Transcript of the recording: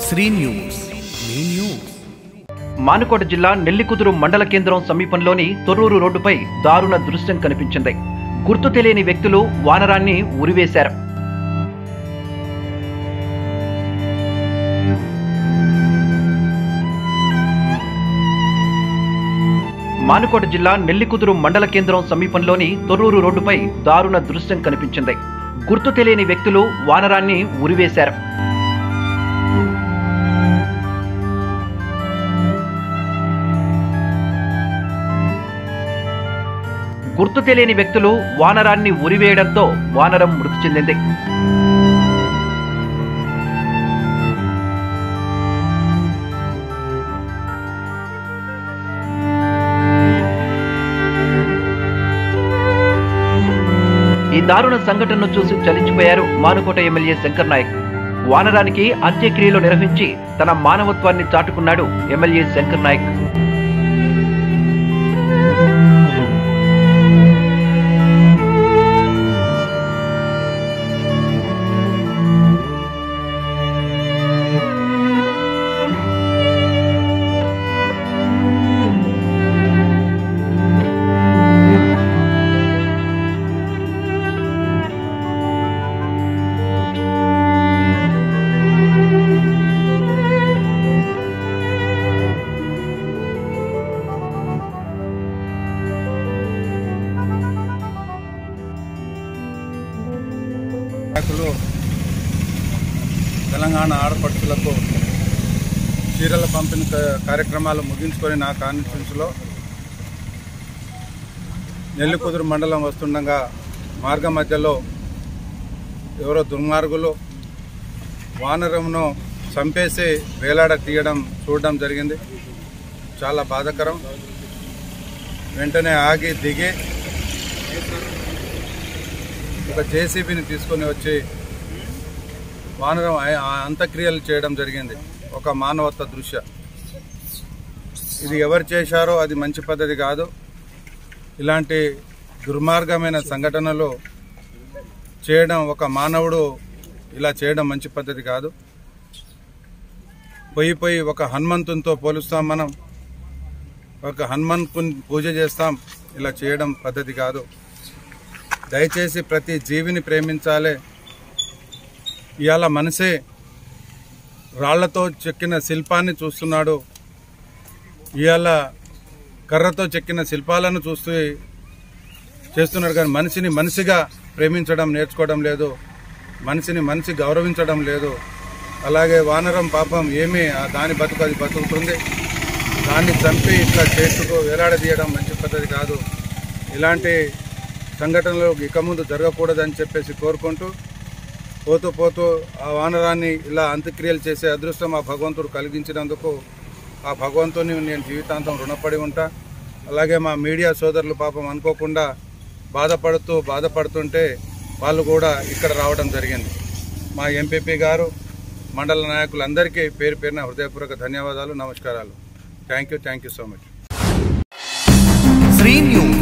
Shri news మీ news Manukota జిల్లా నెల్లికుదురు మండల కేంద్రం సమీపంలోని తొర్రూరు రోడ్డుపై దారుణ దృశ్యం కనిపించింది గుర్తు తెలియని వ్యక్తులు వానరాన్ని ఉరివేశారు మానుకోట జిల్లా నెల్లికుదురు మండల కేంద్రం సమీపంలోని తొర్రూరు రోడ్డుపై దారుణ దృశ్యం కనిపించింది గుర్తు తెలియని వ్యక్తులు వానరాన్ని ఉరివేశారు గుర్తు తెలియని వ్యక్తులు వానరాన్ని ఉరివేయడంతో వానరం మృతి చెందింది ఈ దారుణ సంఘటనను చూసి చలించిపోయారు మానుకోట ఎమ్మెల్యే శంకర్ నాయక్ వానరానికి అంత్యక్రియలు నిర్వహించి తన మానవత్వాన్ని చాటుకున్నాడు ఎమ్మెల్యే శంకర్ నాయక్ నాయకులు తెలంగాణ ఆడపడుచులకు చీరల పంపిణీ క- కార్యక్రమాలు ముగించుకొని నా కాన్స్టిట్యూన్సీలో నెల్లికుదురు మండలం వస్తుండగా మార్గ మధ్యలో ఎవరో దుర్మార్గులు వానరమును చంపేసి వేలాడ తీయడం చూడడం జరిగింది చాలా బాధాకరం వెంటనే ఆగి దిగి ఒక జేసీబీని తీసుకొని వచ్చి వానరం ఆ- ఆ అంత్యక్రియలు చేయడం జరిగింది ఒక మానవత్వ దృశ్య ఇది ఎవరు చేశారో అది మంచి పద్ధతి కాదు ఇలాంటి దుర్మార్గమైన సంఘటనలు చేయడం ఒక మానవుడు ఇలా చేయడం మంచి పద్ధతి కాదు పోయి పోయి ఒక హనుమంతునితో పోలుస్తాం మనం ఒక హనుమంతుని పూజ చేస్తాం ఇలా చేయడం పద్ధతి కాదు దయచేసి ప్రతి జీవిని ప్రేమించాలి ఇవాళ మనిషే రాళ్లతో చెక్కిన శిల్పాన్ని చూస్తున్నాడు ఇవాళ కర్రతో చెక్కిన శిల్పాలను చూస్తూ చేస్తున్నాడు కానీ మనిషిని మనిషిగా ప్రేమించడం నేర్చుకోవడం లేదు మనిషిని మనిషి గౌరవించడం లేదు అలాగే వానరం పాపం ఏమీ ఆ దాని బతుకు అది బతుకుతుంది దాన్ని చంపి ఇట్లా చేతుకు వేలాడదీయడం మంచి పద్ధతి కాదు ఇలాంటి సంఘటనలు ఇక ముందు జరగకూడదని చెప్పేసి కోరుకుంటూ పోతూ పోతూ ఆ వానరాన్ని ఇలా అంత్యక్రియలు చేసే అదృష్టం ఆ భగవంతుడు కలిగించినందుకు ఆ భగవంతుని నేను జీవితాంతం రుణపడి ఉంటా అలాగే మా మీడియా సోదరులు పాపం అనుకోకుండా బాధపడుతూ బాధపడుతుంటే వాళ్ళు కూడా ఇక్కడ రావడం జరిగింది మా ఎంపీపీ గారు మండల నాయకులందరికీ పేరు పేరున హృదయపూర్వక ధన్యవాదాలు నమస్కారాలు thank you thank you so much Sri news